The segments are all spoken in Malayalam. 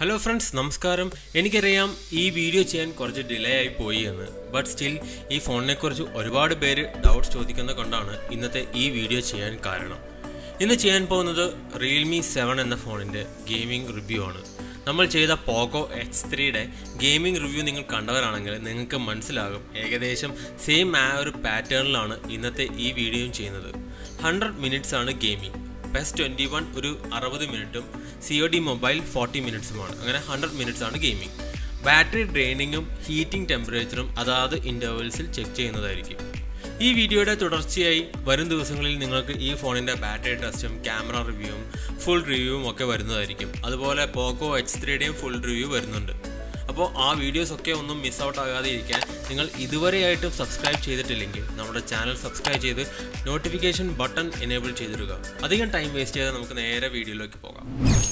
ഹലോ ഫ്രണ്ട്സ് നമസ്കാരം എനിക്കറിയാം ഈ വീഡിയോ ചെയ്യാൻ കുറച്ച് ഡിലേ ആയി പോയി എന്ന് ബട്ട് സ്റ്റിൽ ഈ ഫോണിനെക്കുറിച്ച് ഒരുപാട് പേര് ഡൗട്ട്സ് ചോദിക്കുന്നത് കൊണ്ടാണ് ഇന്നത്തെ ഈ വീഡിയോ ചെയ്യാൻ കാരണം ഇന്ന് ചെയ്യാൻ പോകുന്നത് റിയൽമി സെവൻ എന്ന ഫോണിൻ്റെ ഗെയിമിംഗ് റിവ്യൂ ആണ് നമ്മൾ ചെയ്ത പോക്കോ എക്സ് ത്രീയുടെ ഗെയിമിംഗ് റിവ്യൂ നിങ്ങൾ കണ്ടവരാണെങ്കിൽ നിങ്ങൾക്ക് മനസ്സിലാകും ഏകദേശം സെയിം ആ ഒരു പാറ്റേണിലാണ് ഇന്നത്തെ ഈ വീഡിയോയും ചെയ്യുന്നത് ഹൺഡ്രഡ് മിനിറ്റ്സ് ആണ് ഗെയിമിംഗ് പെസ് ട്വൻറ്റി വൺ ഒരു അറുപത് മിനിറ്റും C O D mobile forty മിനിറ്റ്സുമാണ് അങ്ങനെ ഹൺഡ്രഡ് മിനിറ്റ്സ് ആണ് ഗെയിമിംഗ് ബാറ്ററി ഡ്രെയിനിങ്ങും ഹീറ്റിംഗ് ടെമ്പറേച്ചറും അതാത് ഇൻ്റർവെൽസിൽ ചെക്ക് ചെയ്യുന്നതായിരിക്കും ഈ വീഡിയോയുടെ തുടർച്ചയായി വരും ദിവസങ്ങളിൽ നിങ്ങൾക്ക് ഈ ഫോണിൻ്റെ ബാറ്ററി ടെസ്റ്റും ക്യാമറ റിവ്യൂവും ഫുൾ റിവ്യൂവും ഒക്കെ വരുന്നതായിരിക്കും അതുപോലെ പോക്കോ എക്സ് ത്രീയുടെയും ഫുൾ റിവ്യൂ വരുന്നുണ്ട് അപ്പോൾ ആ വീഡിയോസ് ഒക്കെ ഒന്നും മിസ് ഔട്ട് ആകാതെ ഇരിക്കാൻ നിങ്ങൾ ഇതുവരെയായിട്ടും സബ്സ്ക്രൈബ് ചെയ്തിട്ടില്ലെങ്കിൽ നമ്മുടെ ചാനൽ സബ്സ്ക്രൈബ് ചെയ്ത് നോട്ടിഫിക്കേഷൻ ബട്ടൺ എനേബിൾ ചെയ്തിടുക അധികം ടൈം വേസ്റ്റ് ചെയ്താൽ നമുക്ക് നേരെ വീഡിയോയിലേക്ക് പോകാം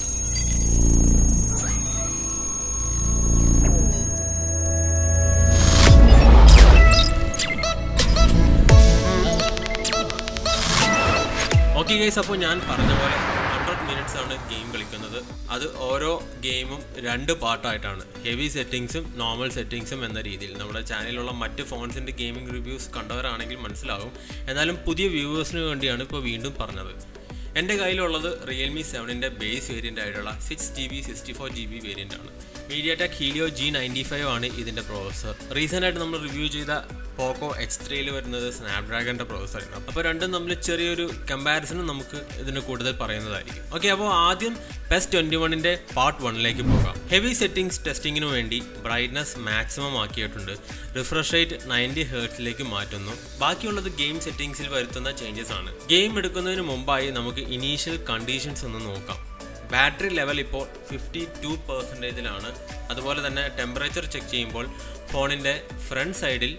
ഓക്കെ ഗൈസ് അപ്പോൾ ഞാൻ പറഞ്ഞ പോലെ ഹൺഡ്രഡ് മിനിറ്റ്സ് ആണ് ഗെയിം കളിക്കുന്നത് അത് ഓരോ ഗെയിമും രണ്ട് പാർട്ടായിട്ടാണ് ഹെവി സെറ്റിങ്സും നോർമൽ സെറ്റിങ്സും എന്ന രീതിയിൽ നമ്മുടെ ചാനലിലുള്ള മറ്റ് ഫോൺസിൻ്റെ ഗെയിമിംഗ് റിവ്യൂസ് കണ്ടവരാണെങ്കിൽ മനസ്സിലാവും എന്നാലും പുതിയ വ്യൂവേഴ്സിന് വേണ്ടിയാണ് ഇപ്പോൾ വീണ്ടും പറഞ്ഞത് എൻ്റെ കയ്യിലുള്ളത് റിയൽമി സെവനിൻ്റെ ബേസ് വേരിയൻ്റ് ആയിട്ടുള്ള six G B sixty four G B variant ആണ് MediaTek Helio G ninety five ആണ് ഇതിൻ്റെ പ്രോസസ്സർ റീസെൻ്റ് ആയിട്ട് നമ്മൾ റിവ്യൂ ചെയ്ത പോക്കോ എക്സ് ത്രീയിൽ വരുന്നത് സ്നാപ്ഡ്രാഗൻ്റെ പ്രോസസ്സറാണ് അപ്പോൾ രണ്ടും തമ്മിൽ ചെറിയൊരു കമ്പാരിസൺ നമുക്ക് ഇതിന് കൂടുതൽ പറയുന്നതായിരിക്കും ഓക്കെ അപ്പോൾ ആദ്യം പെസ് ട്വൻറ്റി വണ്ണിൻ്റെ പാർട്ട് വണ്ണിലേക്ക് പോകാം ഹെവി സെറ്റിംഗ്സ് ടെസ്റ്റിങ്ങിന് വേണ്ടി ബ്രൈറ്റ്നസ് മാക്സിമം ആക്കിയിട്ടുണ്ട് റിഫ്രഷ് റേറ്റ് നയൻറ്റി ഹേർട്സിലേക്ക് മാറ്റുന്നു ബാക്കിയുള്ളത് ഗെയിം സെറ്റിംഗ്സിൽ വരുത്തുന്ന ചേഞ്ചസ് ആണ് ഗെയിം എടുക്കുന്നതിന് മുമ്പായി നമുക്ക് ഇനീഷ്യൽ കണ്ടീഷൻസ് ഒന്ന് നോക്കാം ബാറ്ററി ലെവൽ ഇപ്പോൾ ഫിഫ്റ്റി ടു പെർസെൻറ്റേജിലാണ് അതുപോലെ തന്നെ ടെമ്പറേച്ചർ ചെക്ക് ചെയ്യുമ്പോൾ ഫോണിൻ്റെ ഫ്രണ്ട് സൈഡിൽ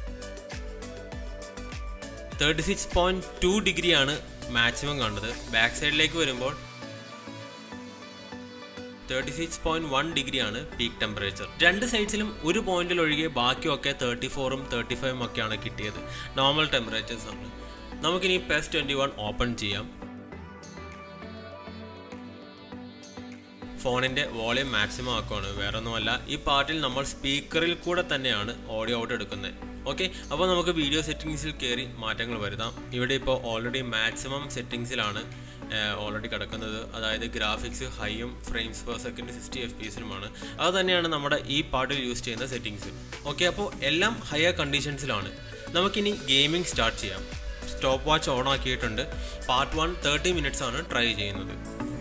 തേർട്ടി സിക്സ് പോയിൻറ്റ് ടു ഡിഗ്രിയാണ് മാക്സിമം കണ്ടത് ബാക്ക് സൈഡിലേക്ക് വരുമ്പോൾ തേർട്ടി സിക്സ് പോയിന്റ് വൺ ഡിഗ്രിയാണ് പീക്ക് ടെമ്പറേച്ചർ രണ്ട് സൈഡ്സിലും ഒരു പോയിന്റിൽ ഒഴികെ ബാക്കിയൊക്കെ തേർട്ടി ഫോറും തേർട്ടി ഫൈവും ഒക്കെയാണ് കിട്ടിയത് നോർമൽ ടെമ്പറേച്ചേഴ്സ് ആണ് നമുക്കിനി പെസ് ട്വൻറ്റി വൺ ഓപ്പൺ ചെയ്യാം ഫോണിൻ്റെ വോളിയം മാക്സിമം ആക്കുവാണ് വേറെ ഒന്നുമല്ല ഈ പാർട്ടിൽ നമ്മൾ സ്പീക്കറിൽ കൂടെ തന്നെയാണ് ഓഡിയോ ഔട്ട് എടുക്കുന്നത് ഓക്കെ അപ്പോൾ നമുക്ക് വീഡിയോ സെറ്റിങ്സിൽ കയറി മാറ്റങ്ങൾ വരുത്താം ഇവിടെ ഇപ്പോൾ ഓൾറെഡി മാക്സിമം സെറ്റിങ്സിലാണ് ഓൾറെഡി കിടക്കുന്നത് അതായത് ഗ്രാഫിക്സ് ഹൈയും frames per second sixty F P എസിലുമാണ് അത് തന്നെയാണ് നമ്മുടെ ഈ പാർട്ടിൽ യൂസ് ചെയ്യുന്ന സെറ്റിങ്സ് ഓക്കെ അപ്പോൾ എല്ലാം ഹയർ കണ്ടീഷൻസിലാണ് നമുക്കിനി ഗെയിമിംഗ് സ്റ്റാർട്ട് ചെയ്യാം സ്റ്റോപ്പ് വാച്ച് ഓൺ ആക്കിയിട്ടുണ്ട് പാർട്ട് വൺ തേർട്ടി മിനിറ്റ്സ് ആണ് ട്രൈ ചെയ്യുന്നത്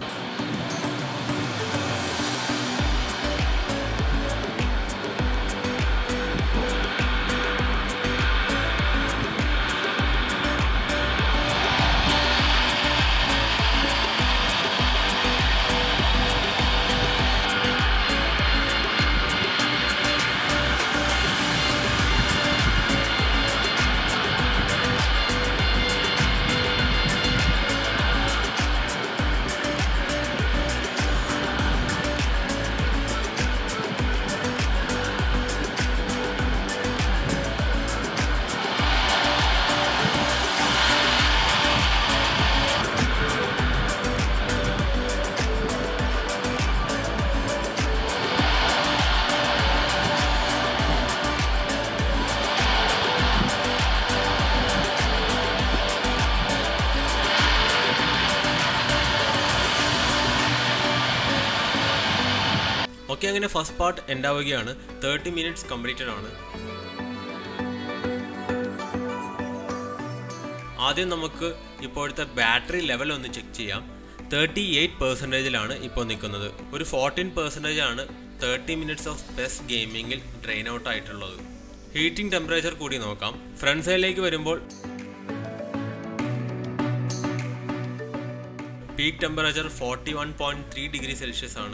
ഓക്കെ അങ്ങനെ ഫസ്റ്റ് പാർട്ട് എൻഡ് ആവുകയാണ് തേർട്ടി മിനിറ്റ്സ് കംപ്ലീറ്റഡ് ആണ് ആദ്യം നമുക്ക് ഇപ്പോഴത്തെ ബാറ്ററി ലെവൽ ഒന്ന് ചെക്ക് ചെയ്യാം തേർട്ടി എയ്റ്റ് പെർസെൻറ്റേജിലാണ് ഇപ്പോൾ നിൽക്കുന്നത് ഒരു ഫോർട്ടീൻ പെർസെൻറ്റേജ് ആണ് തേർട്ടി മിനിറ്റ്സ് ഓഫ് ബെസ്റ്റ് ഗെയിമിങ്ങിൽ ഡ്രെയിൻ ഔട്ട് ആയിട്ടുള്ളത് ഹീറ്റിംഗ് ടെമ്പറേച്ചർ കൂടി നോക്കാം ഫ്രണ്ട് സൈഡിലേക്ക് വരുമ്പോൾ peak temperature forty one point three degree Celsius ആണ്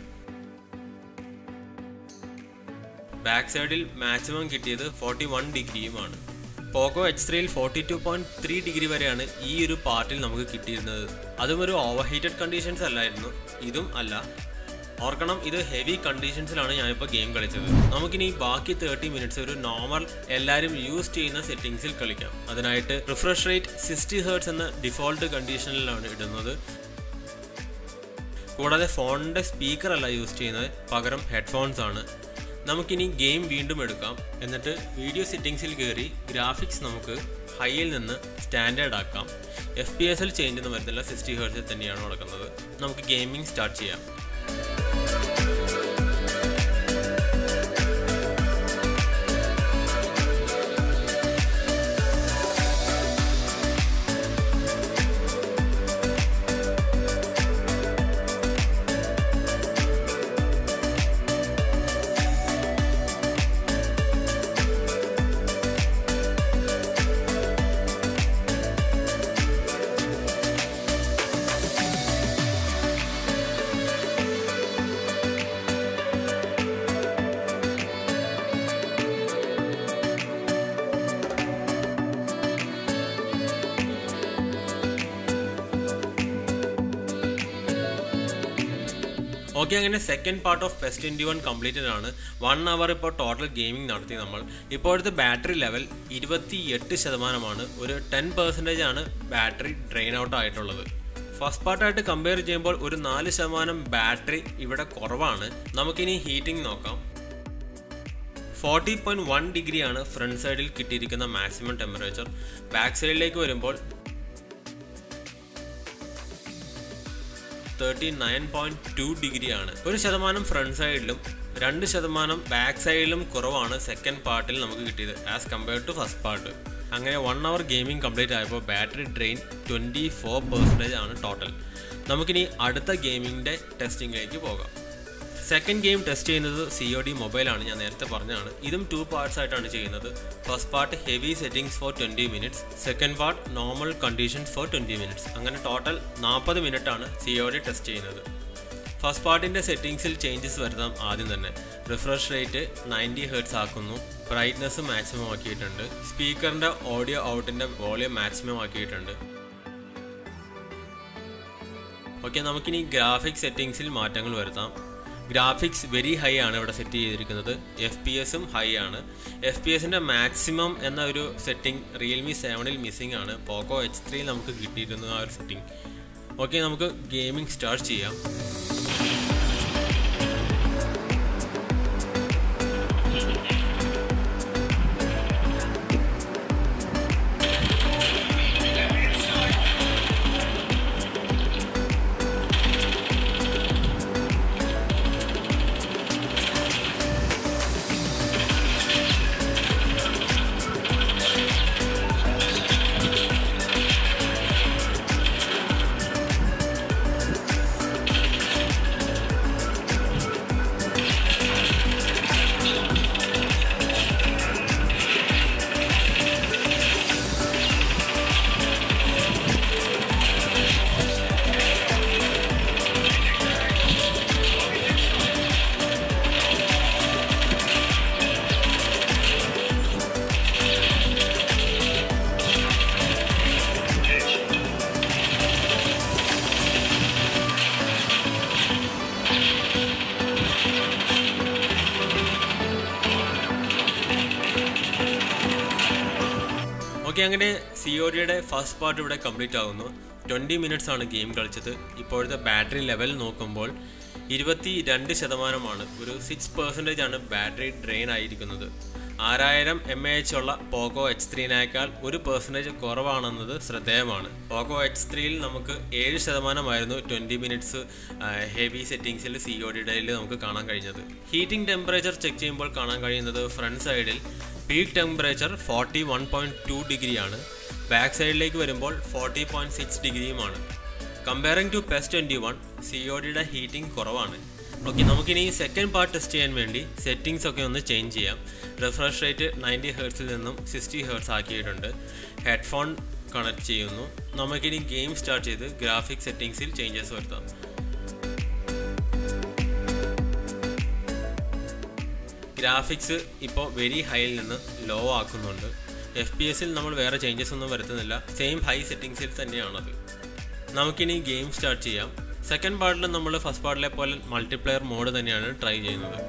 ബാക്ക് സൈഡിൽ മാക്സിമം കിട്ടിയത് ഫോർട്ടി വൺ ഡിഗ്രിയുമാണ് പോക്കോ എക്സ് ത്രീയിൽ forty two point three degree വരെയാണ് ഈ ഒരു പാർട്ടിൽ നമുക്ക് കിട്ടിയിരുന്നത് അതും ഒരു ഓവർ ഹീറ്റഡ് കണ്ടീഷൻസ് അല്ലായിരുന്നു ഇതും അല്ല ഓർക്കണം ഇത് ഹെവി കണ്ടീഷൻസിലാണ് ഞാനിപ്പോൾ ഗെയിം കളിച്ചത് നമുക്കിനി ബാക്കി തേർട്ടി മിനിറ്റ്സ് ഒരു നോർമൽ എല്ലാവരും യൂസ് ചെയ്യുന്ന സെറ്റിങ്സിൽ കളിക്കാം അതിനായിട്ട് റിഫ്രഷ് റേറ്റ് സിക്സ്റ്റി ഹേർട്സ് എന്ന ഡിഫോൾട്ട് കണ്ടീഷനിലാണ് ഇടുന്നത് കൂടാതെ ഫോണിൻ്റെ സ്പീക്കർ അല്ല യൂസ് ചെയ്യുന്നത് പകരം ഹെഡ്ഫോൺസ് ആണ് നമുക്കിനി ഗെയിം വീണ്ടും എടുക്കാം എന്നിട്ട് വീഡിയോ സെറ്റിങ്സിൽ കയറി ഗ്രാഫിക്സ് നമുക്ക് ഹൈയിൽ നിന്ന് സ്റ്റാൻഡേർഡ് ആക്കാം എഫ് പി എസിൽ ചേഞ്ച് ഒന്നും വരുന്നില്ല സിക്സ്റ്റി ഹേർട്സിൽ തന്നെയാണ് നടക്കുന്നത് നമുക്ക് ഗെയിമിംഗ് സ്റ്റാർട്ട് ചെയ്യാം ഓക്കെ അങ്ങനെ second part of PES twenty one completed ആണ് വൺ അവർ ഇപ്പോൾ ടോട്ടൽ ഗെയിമിംഗ് നടത്തി നമ്മൾ ഇപ്പോഴത്തെ ബാറ്ററി ലെവൽ ഇരുപത്തി എട്ട് ശതമാനമാണ് ഒരു ടെൻ പെർസെൻറ്റേജ് ആണ് ബാറ്ററി ഡ്രെയിൻ ഔട്ട് ആയിട്ടുള്ളത് ഫസ്റ്റ് പാർട്ടായിട്ട് കമ്പയർ ചെയ്യുമ്പോൾ ഒരു നാല് ശതമാനം ബാറ്ററി ഇവിടെ കുറവാണ് നമുക്കിനി ഹീറ്റിംഗ് നോക്കാം ഫോർട്ടി പോയിന്റ് വൺ ഡിഗ്രിയാണ് ഫ്രണ്ട് സൈഡിൽ കിട്ടിയിരിക്കുന്ന മാക്സിമം ടെമ്പറേച്ചർ ബാക്ക് സൈഡിലേക്ക് വരുമ്പോൾ തേർട്ടി നയൻ പോയിന്റ് ടു ഡിഗ്രിയാണ് ഒരു ശതമാനം ഫ്രണ്ട് സൈഡിലും രണ്ട് ശതമാനം ബാക്ക് സൈഡിലും കുറവാണ് സെക്കൻഡ് പാർട്ടിൽ നമുക്ക് കിട്ടിയത് as compared to first part അങ്ങനെ വൺ അവർ ഗെയിമിംഗ് കംപ്ലീറ്റ് ആയപ്പോൾ battery drain twenty four percentage ആണ് ടോട്ടൽ നമുക്കിനി അടുത്ത ഗെയിമിങ്ങിൻ്റെ ടെസ്റ്റിങ്ങിലേക്ക് പോകാം സെക്കൻഡ് ഗെയിം ടെസ്റ്റ് ചെയ്യുന്നത് സി ഒ ഡി മൊബൈലാണ് ഞാൻ നേരത്തെ പറഞ്ഞതാണ് ഇതും ടു പാർട്സ് ആയിട്ടാണ് ചെയ്യുന്നത് first part heavy settings for twenty minutes second part normal conditions for twenty minutes അങ്ങനെ ടോട്ടൽ നാൽപ്പത് മിനിറ്റ് ആണ് സി ഒ ഡി ടെസ്റ്റ് ചെയ്യുന്നത് ഫസ്റ്റ് പാർട്ടിൻ്റെ സെറ്റിംഗ്സിൽ ചേഞ്ചസ് വരുത്താം ആദ്യം തന്നെ റിഫ്രഷ് റേറ്റ് നയൻറ്റി ഹേർട്സ് ആക്കുന്നു ബ്രൈറ്റ്നസ് മാക്സിമം ആക്കിയിട്ടുണ്ട് സ്പീക്കറിൻ്റെ ഓഡിയോ ഔട്ടിൻ്റെ വോളിയം മാക്സിമം ആക്കിയിട്ടുണ്ട് ഓക്കെ നമുക്കിനി ഗ്രാഫിക്സ് സെറ്റിംഗ്സിൽ മാറ്റങ്ങൾ വരുത്താം ഗ്രാഫിക്സ് വെരി ഹൈ ആണ് ഇവിടെ സെറ്റ് ചെയ്തിരിക്കുന്നത് എഫ് പി എസും ഹൈ ആണ് എഫ് പി എസിൻ്റെ മാക്സിമം എന്ന ഒരു സെറ്റിംഗ് റിയൽമി സെവനിൽ മിസ്സിംഗ് ആണ് പോക്കോ എച്ച് ത്രീയിൽ നമുക്ക് കിട്ടിയിരുന്നു ആ ഒരു സെറ്റിംഗ് ഓക്കെ നമുക്ക് ഗെയിമിംഗ് സ്റ്റാർട്ട് ചെയ്യാം ഓക്കെ അങ്ങനെ സി ഒ ഡിയുടെ ഫസ്റ്റ് പാർട്ട് ഇവിടെ കംപ്ലീറ്റ് ആകുന്നു ട്വൻറ്റി മിനിറ്റ്സ് ആണ് ഗെയിം കളിച്ചത് ഇപ്പോഴത്തെ ബാറ്ററി ലെവൽ നോക്കുമ്പോൾ ഇരുപത്തി രണ്ട് ശതമാനമാണ് ഒരു സിക്സ് പെർസെൻറ്റേജ് ആണ് ബാറ്ററി ഡ്രെയിൻ ആയിരിക്കുന്നത് ആറായിരം എം എ എച്ച് ഉള്ള പോക്കോ എച്ച് ത്രീനേക്കാൾ ഒരു പെർസെൻറ്റേജ് കുറവാണെന്നത് ശ്രദ്ധേയമാണ് പോക്കോ എച്ച് ത്രീയിൽ നമുക്ക് ഏഴ് ശതമാനമായിരുന്നു ട്വൻറ്റി മിനിറ്റ്സ് ഹെവി സെറ്റിങ്സിൽ സി ഒ ഡിയിൽ നമുക്ക് കാണാൻ കഴിഞ്ഞത് ഹീറ്റിംഗ് ടെമ്പറേച്ചർ ചെക്ക് ചെയ്യുമ്പോൾ കാണാൻ കഴിയുന്നത് ഫ്രണ്ട് സൈഡിൽ peak temperature forty one point two ഡിഗ്രിയാണ് ബാക്ക് സൈഡിലേക്ക് വരുമ്പോൾ ഫോർട്ടി പോയിൻറ്റ് സിക്സ് ഡിഗ്രിയുമാണ് comparing to PES twenty one C O ഡിയുടെ ഹീറ്റിംഗ് കുറവാണ് ഓക്കെ നമുക്കിനി സെക്കൻഡ് പാർട്ട് ടെസ്റ്റ് ചെയ്യാൻ വേണ്ടി സെറ്റിങ്സ് ഒക്കെ ഒന്ന് ചേഞ്ച് ചെയ്യാം റിഫ്രഷ് റേറ്റ് നയൻറ്റി ഹേർട്സിൽ നിന്നും സിക്സ്റ്റി ഹേർട്സ് ആക്കിയിട്ടുണ്ട് ഹെഡ്ഫോൺ കണക്ട് ചെയ്യുന്നു നമുക്കിനി ഗെയിം സ്റ്റാർട്ട് ചെയ്ത് ഗ്രാഫിക് സെറ്റിങ്സിൽ ചേഞ്ചസ് വരുത്താം ഗ്രാഫിക്സ് ഇപ്പോൾ വെരി ഹൈയിൽ നിന്ന് ലോ ആക്കുന്നുണ്ട് എഫ് പി എസിൽ നമ്മൾ വേറെ ചേഞ്ചസ് ഒന്നും വരുത്തുന്നില്ല സെയിം ഹൈ സെറ്റിങ്സിൽ തന്നെയാണത് നമുക്കിനി ഗെയിം സ്റ്റാർട്ട് ചെയ്യാം സെക്കൻഡ് പാർട്ടിൽ നമ്മൾ ഫസ്റ്റ് പാർട്ടിലെ പോലെ മൾട്ടിപ്ലെയർ മോഡ് തന്നെയാണ് ട്രൈ ചെയ്യുന്നത്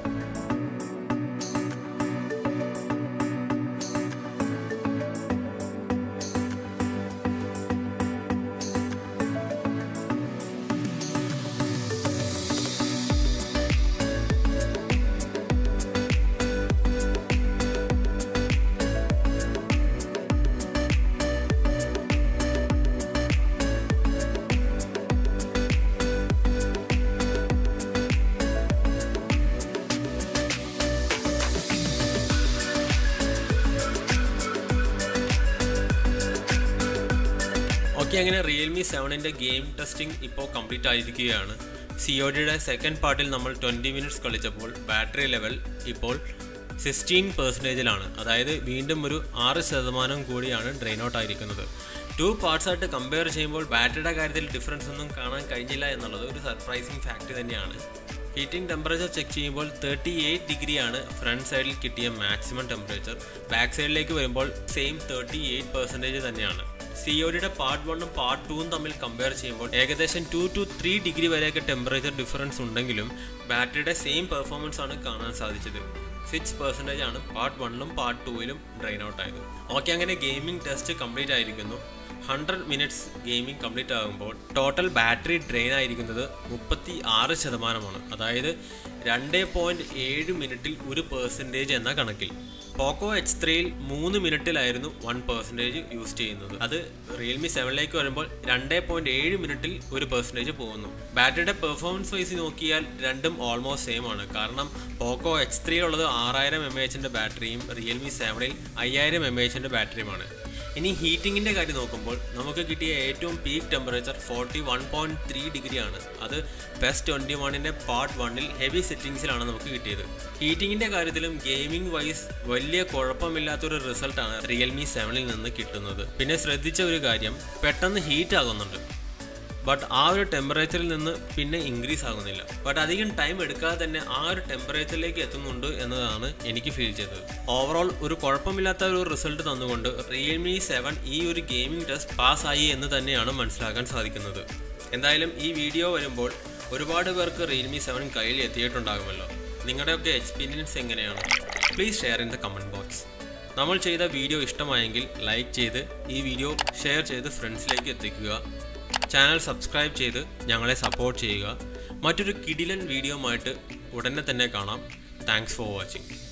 ഓക്കെ അങ്ങനെ റിയൽമി സെവനിൻ്റെ ഗെയിം ടെസ്റ്റിംഗ് ഇപ്പോൾ കംപ്ലീറ്റ് ആയിരിക്കുകയാണ് സി ഒ ഡിയുടെ സെക്കൻഡ് പാർട്ടിൽ നമ്മൾ ട്വൻറ്റി മിനിറ്റ്സ് കളിച്ചപ്പോൾ ബാറ്ററി ലെവൽ ഇപ്പോൾ സിക്സ്റ്റീൻ പെർസെൻറ്റേജിലാണ് അതായത് വീണ്ടും ഒരു ആറ് ശതമാനം കൂടിയാണ് ഡ്രെയിൻ ഔട്ട് ആയിരിക്കുന്നത് ടു പാർട്സ് ആയിട്ട് കമ്പയർ ചെയ്യുമ്പോൾ ബാറ്ററിയുടെ കാര്യത്തിൽ ഡിഫറൻസ് ഒന്നും കാണാൻ കഴിഞ്ഞില്ല എന്നുള്ളത് ഒരു സർപ്രൈസിങ് ഫാക്റ്റ് തന്നെയാണ് ഹീറ്റിംഗ് ടെമ്പറേച്ചർ ചെക്ക് ചെയ്യുമ്പോൾ തേർട്ടി എയ്റ്റ് ഡിഗ്രിയാണ് ഫ്രണ്ട് സൈഡിൽ കിട്ടിയ മാക്സിമം ടെമ്പറേച്ചർ ബാക്ക് സൈഡിലേക്ക് വരുമ്പോൾ സെയിം തേർട്ടി എയ്റ്റ് പെർസെൻറ്റേജ് തന്നെയാണ് സി ഒ ഡിയുടെ പാർട്ട് വണ്ണും പാർട്ട് ടൂവും തമ്മിൽ കമ്പയർ ചെയ്യുമ്പോൾ ഏകദേശം ടു ടു ത്രീ ഡിഗ്രി വരെയൊക്കെ ടെമ്പറേച്ചർ ഡിഫറൻസ് ഉണ്ടെങ്കിലും ബാറ്ററിയുടെ സെയിം പെർഫോമൻസ് ആണ് കാണാൻ സാധിച്ചത് സിക്സ് പെർസെൻറ്റേജ് ആണ് പാർട്ട് വണ്ണിലും പാർട്ട് ടൂവിലും ഡ്രെയിൻ ഔട്ട് ആയത് ഓക്കെ അങ്ങനെ ഗെയിമിംഗ് ടെസ്റ്റ് കംപ്ലീറ്റ് ആയിരിക്കുന്നു ഹൺഡ്രഡ് മിനിറ്റ്സ് ഗെയിമിംഗ് കംപ്ലീറ്റ് ആകുമ്പോൾ ടോട്ടൽ ബാറ്ററി ഡ്രെയിൻ ആയിരിക്കുന്നത് മുപ്പത്തി ആറ് ശതമാനമാണ് അതായത് രണ്ട് പോയിൻറ്റ് ഏഴ് മിനിറ്റിൽ ഒരു പെർസെൻറ്റേജ് എന്ന കണക്കിൽ പോക്കോ എക്സ് ത്രീയിൽ മൂന്ന് മിനിറ്റിലായിരുന്നു വൺ പെർസെൻറ്റേജ് യൂസ് ചെയ്യുന്നത് അത് റിയൽമി സെവനിലേക്ക് വരുമ്പോൾ രണ്ട് പോയിൻറ്റ് ഏഴ് മിനിറ്റിൽ ഒരു പെർസെൻറ്റേജ് പോകുന്നു ബാറ്ററിയുടെ പെർഫോമൻസ് വൈസ് നോക്കിയാൽ രണ്ടും ഓൾമോസ്റ്റ് സെയിം ആണ് കാരണം പോക്കോ എക്സ് ത്രീ ഉള്ളത് ആറായിരം എം എച്ചിൻ്റെ ബാറ്ററിയും റിയൽമി സെവനിൽ അയ്യായിരം എം എച്ചിൻ്റെ ബാറ്ററിയുമാണ് ഇനി ഹീറ്റിങ്ങിൻ്റെ കാര്യം നോക്കുമ്പോൾ നമുക്ക് കിട്ടിയ ഏറ്റവും peak temperature forty one point three ഡിഗ്രിയാണ് അത് ബെസ്റ്റ് ട്വൻറ്റി വണ്ണിൻ്റെ പാർട്ട് വണ്ണിൽ ഹെവി സെറ്റിങ്സിലാണ് നമുക്ക് കിട്ടിയത് ഹീറ്റിങ്ങിൻ്റെ കാര്യത്തിലും ഗെയിമിംഗ് വൈസ് വലിയ കുഴപ്പമില്ലാത്തൊരു റിസൾട്ടാണ് റിയൽമി സെവനിൽ നിന്ന് കിട്ടുന്നത് പിന്നെ ശ്രദ്ധിച്ച ഒരു കാര്യം പെട്ടെന്ന് ഹീറ്റ് ആകുന്നുണ്ട് ബട്ട് ആ ഒരു ടെമ്പറേച്ചറിൽ നിന്ന് പിന്നെ ഇൻക്രീസ് ആകുന്നില്ല ബട്ട് അധികം ടൈം എടുക്കാതെ തന്നെ ആ ഒരു ടെമ്പറേച്ചറിലേക്ക് എത്തുന്നുണ്ട് എന്നതാണ് എനിക്ക് ഫീൽ ചെയ്തത് ഓവറോൾ ഒരു കുഴപ്പമില്ലാത്ത ഒരു റിസൾട്ട് തന്നുകൊണ്ട് റിയൽമി സെവൻ ഈ ഒരു ഗെയിമിംഗ് ടെസ്റ്റ് പാസ്സായി എന്ന് തന്നെയാണ് മനസ്സിലാക്കാൻ സാധിക്കുന്നത് എന്തായാലും ഈ വീഡിയോ വരുമ്പോൾ ഒരുപാട് പേർക്ക് റിയൽമി സെവൻ കയ്യിൽ എത്തിയിട്ടുണ്ടാകുമല്ലോ നിങ്ങളുടെയൊക്കെ എക്സ്പീരിയൻസ് എങ്ങനെയാണ് please share in the comment box നമ്മൾ ചെയ്ത വീഡിയോ ഇഷ്ടമായെങ്കിൽ ലൈക്ക് ചെയ്ത് ഈ വീഡിയോ ഷെയർ ചെയ്ത് ഫ്രണ്ട്സിലേക്ക് എത്തിക്കുക ചാനൽ സബ്സ്ക്രൈബ് ചെയ്ത് ഞങ്ങളെ സപ്പോർട്ട് ചെയ്യുക മറ്റൊരു കിടിലൻ വീഡിയോ ആയിട്ട് ഉടനെ തന്നെ കാണാം താങ്ക്സ് ഫോർ വാച്ചിങ്